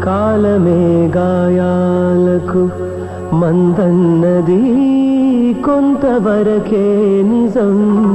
కాలమే గాయాలకు మందన్నది కొంతవరకే నిజం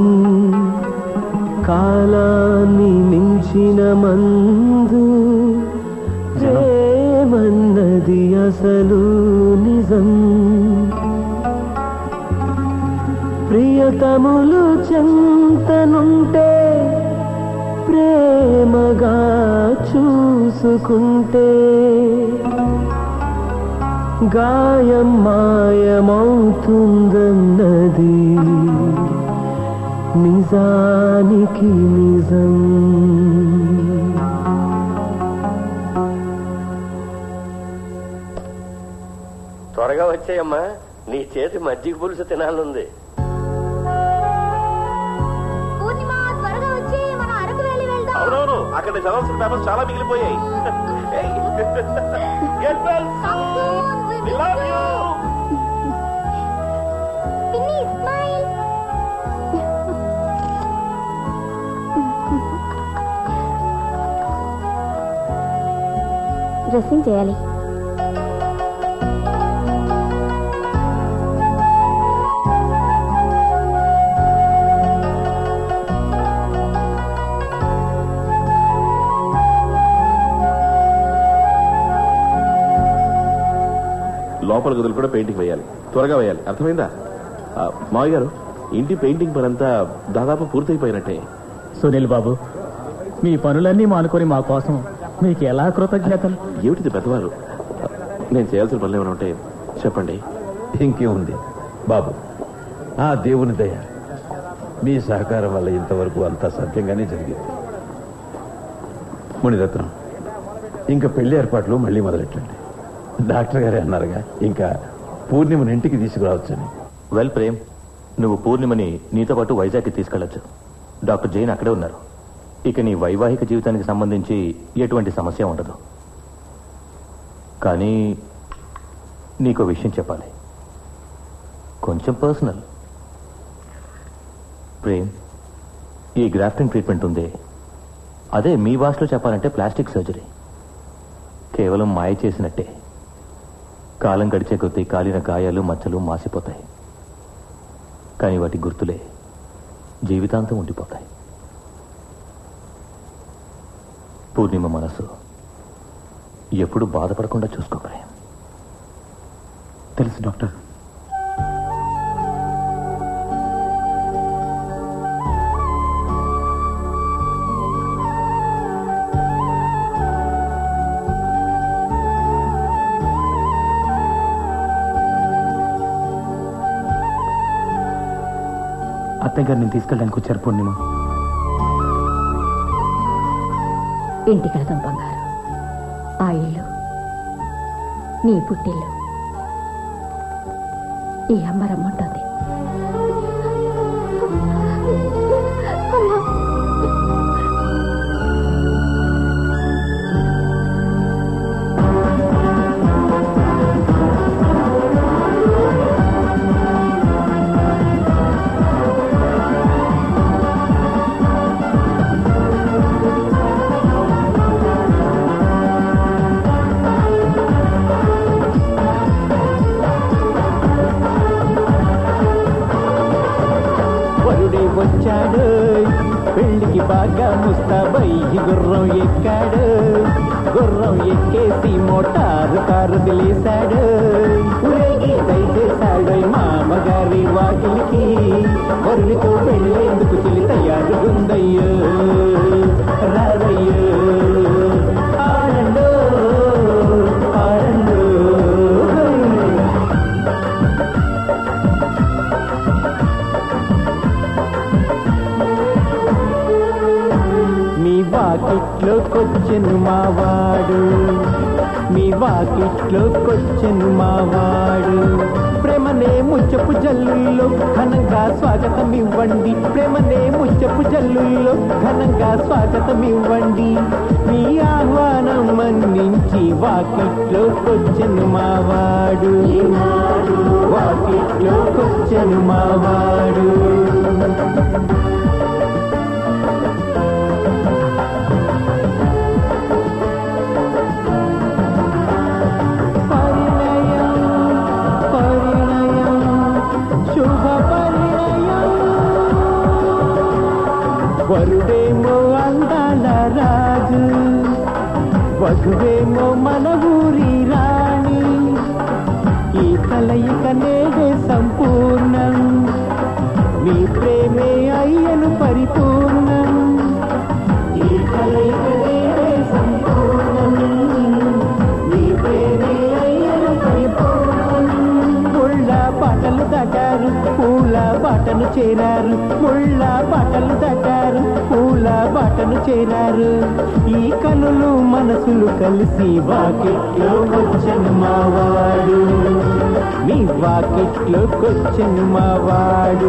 కాలాన్ని మించిన మందు ప్రేమన్నది అసలు నిజం ప్రియతములు చెంతనుంటే ప్రేమగా చూసుకుంటే గాయం మాయమవుతుందన్నది నిజానికి నిజం త్వరగా వచ్చాయమ్మా నీ చేతి మజ్జిగ పులుసు తినాలనుంది పూర్ణిమ త్వరగా వచ్చి మనం అరకు వెళ్ళి వెళ్దాం అవునవును అక్కడ చదవాల్సిన పేపర్స్ చాలా మిగిలిపోయాయి Hey. Get well soon. We love you. పిన్ని స్మైల్ డ్రెస్సింగ్ చేయాలి లోపల గదులు కూడా పెయింటింగ్ వేయాలి త్వరగా వేయాలి అర్థమైందా ఆ, మావయ్య గారు ఇంటి పెయింటింగ్ పనంతా దాదాపు పూర్తయిపోయినట్టే సునీల్ బాబు మీ పనులన్నీ మానుకొని మా కోసం మీకు ఎలా కృతజ్ఞతలు ఏమిటిది పెద్దవారు నేను చేయాల్సిన పనులు ఏమైనా ఉంటే చెప్పండి ఇంకేముంది బాబు ఆ దేవుని దయ మీ సహకారం వల్ల ఇంతవరకు అంతా సత్యంగానే జరిగింది మునిరత్నం ఇంకా పెళ్లి ఏర్పాట్లు మళ్ళీ మొదలెట్టండి డాక్టర్ గారే అన్నారుగా ఇంకా పూర్ణిమని ఇంటికి తీసుకురావచ్చని వెల్ ప్రేమ్ నువ్వు పూర్ణిమని నీతో పాటు వైజాగ్కి తీసుకెళ్లొచ్చు డాక్టర్ జైన్ అక్కడే ఉన్నారు ఇక నీ వైవాహిక జీవితానికి సంబంధించి ఎటువంటి సమస్య ఉండదు కానీ నీకు విషయం చెప్పాలి కొంచెం పర్సనల్ ప్రేమ్ ఈ గ్రాఫ్టింగ్ ట్రీట్మెంట్ ఉందే అదే మీ భాషలో చెప్పాలంటే ప్లాస్టిక్ సర్జరీ కేవలం మాయ చేసినట్టే కాలం గడిచే కొద్దీ కాలిన గాయాలు మచ్చలు మాసిపోతాయి కానీ వాటి గుర్తులే జీవితాంతం ఉండిపోతాయి పూర్ణిమ మనసు ఎప్పుడు బాధపడకుండా చూసుకోవాలి తెలుసు డాక్టర్ అత్తయ్య గారు నేను తీసుకెళ్ళడానికి వచ్చారు పూర్ణిమ ఇంటికి వెళదాం బంగారు ఆ ఇల్లు నీ పుట్టిల్లు ఈ అమ్మ రమ్మంటుంది వరుడే వచ్చాడు పెళ్లికి బాగా ముస్తాబై గుర్రం ఎక్కాడు గుర్రం ఎక్కేసి మోటారు కారు తెలిసాడు ఊరేగి దయచేశాడు మామగారి వాకిలికి వరుడితో పెళ్ళేందుకు చెలి తయారుగుందయ్యో రాదయ్యో ఆడండో ఆడండో మీ వాకిట్లోకొచ్చెను మావాడు మీ వాకిట్లోకొచ్చెను మావాడు ప్రేమనే ముచ్చపు జల్లుల్లో ఘనంగా స్వాగతం ఇవ్వండి ప్రేమనే ముచ్చపు జల్లుల్లో ఘనంగా స్వాగతం ఇవ్వండి మీ ఆహ్వానం మన్నించి వాకిట్లోకొచ్చెను మావాడు వాకిట్లోకొచ్చెను మావాడు వరుడేమో అందాల రాజు వధువేమో మన ఊరి రాణి ఈ కలయిక నేడే సంపూర్ణం మీ ప్రేమే అయ్యను పరిపూర్ణం ఈ కలయిక నేడే సంపూర్ణం మీ ప్రేమే అయ్యను పరిపూర్ణం ముళ్ళ పాటలు దాటారు పూల బాటను చేరారు ముళ్ళ బాటలు దాటారు పూల బాటను చేరారు ఈ కనులు మనసులు కలిసి వాకిట్లో వచ్చను మావాడు మీ వాకిట్లో కొచ్చను మావాడు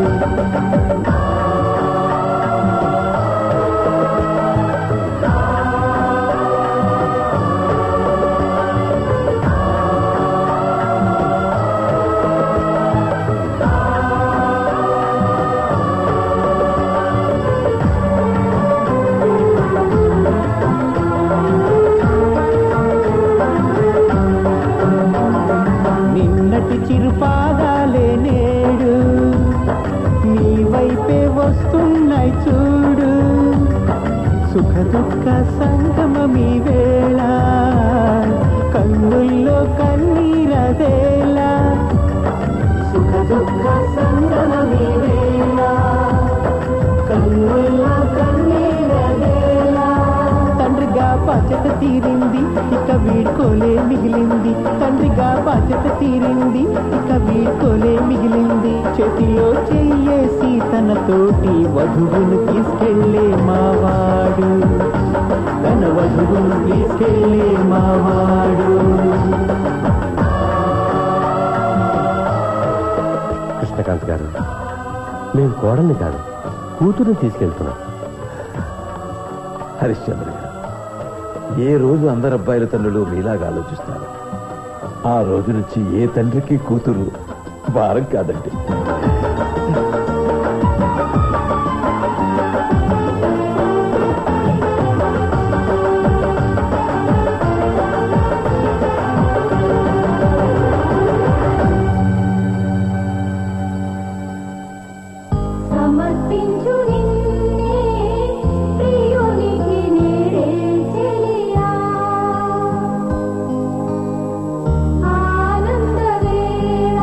నిన్నటి చిరుపాదాలే నేడు నీ వైపే వస్తున్నాయి చూడు సుఖ దుఃఖ సంగమీ వేళ కన్నుల్లో కన్నీరదేలా సుఖ దుఃఖ సంగమీ వేళ కన్నుల్లో కన్నీరదేలా తండ్రిగా బాధ్యత తీరింది ఇక వీడుకోలే మిగిలింది తండ్రిగా బాధ్యత తీరింది ఇక వీడుకోలే మిగిలింది చేతిలో చెయ్యేసి తన తోటి వధువును తీసుకెళ్ళే మావాడు తన వధువును తీసుకెళ్ళే మావాడు కృష్ణకాంత్ గారు మేము కోడల్ని కాదు కూతురుని తీసుకెళ్తున్నాం హరిశ్చంద్ర గారు ఏ రోజు అందరు అబ్బాయిల తండ్రులు మీలాగా ఆలోచిస్తారు ఆ రోజు నుంచి ఏ తండ్రికి కూతురు భారం కాదండి సమర్పించు నిన్నే ప్రియునికి నేడే చెలియా ఆనందవేళ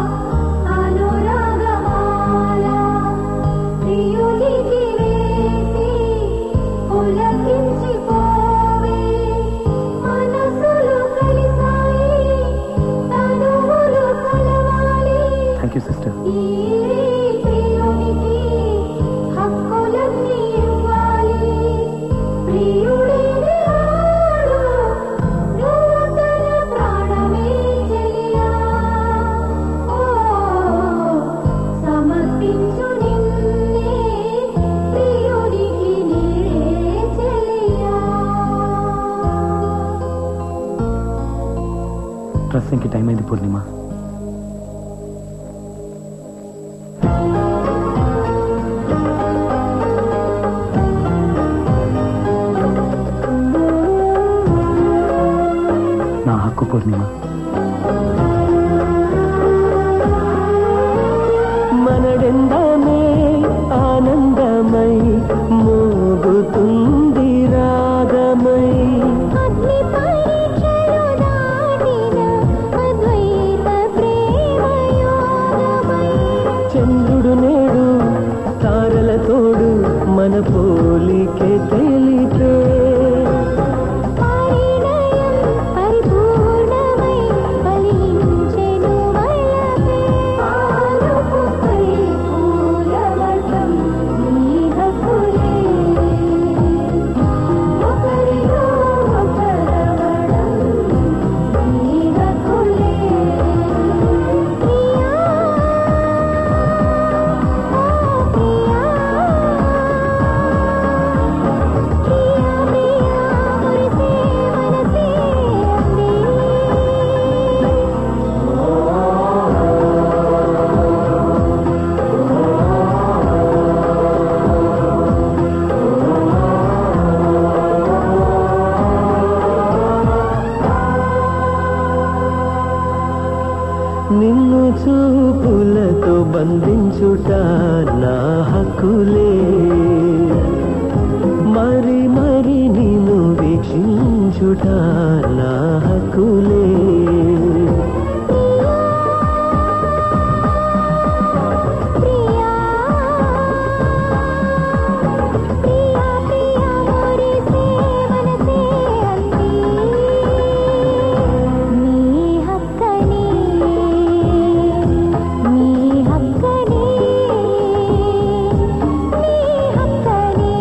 అనురాగమాల ప్రియునికి వేసి పులకించిపోవే మనసులు కలిసాయి తనువులు కలవాలి థ్యాంక్ యూ సిస్టర్ ఈ ప్రియునికి హక్కులన్నీ ఇవ్వాలి ప్రియుడిని ఆడు నువ్వు తన ప్రాణమే చెలియా ఓ సమర్పించు నిన్నే ప్రియుడికి నీడే చెలియా డ్రెస్సింగ్కి టైం అయింది పూర్ణిమ నా హక్కు పూర్ణిమ మనడెందమే ఆనందమై మోగుతుంది రాగమై అగ్ని పరీక్షలు దాటిన అద్వైత ప్రేమయోగమై చంద్రుడు నేడు తారల తోడు మన పోలికే తెలిపే పరిణయం పరిపూర్ణమై ఫలించెను వలపే ఆలుపుపై పూలవటం నీ హక్కులే ఒకరిలో ఒకరవడం నీ హక్కులే ప్రియా ఓ ప్రియా నిన్ను చూపులతో బంధించుట నా హక్కులే సెలవీయుట నా హక్కులే ప్రియా ప్రియా ప్రియా మోరి సేవనసే అంది నీ హక్కని నీ హక్కని నీ హక్కని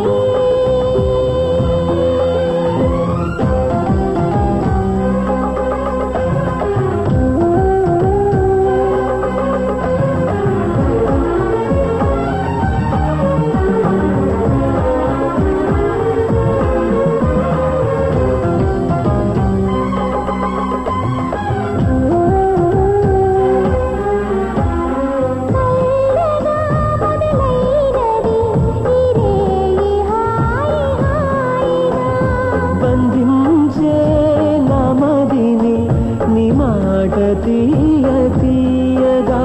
బంధించే నమదిని నీ మాట తీయ తీయగా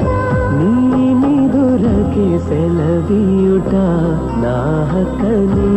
నీ నిదురకి సెలవీయుట నా హక్కని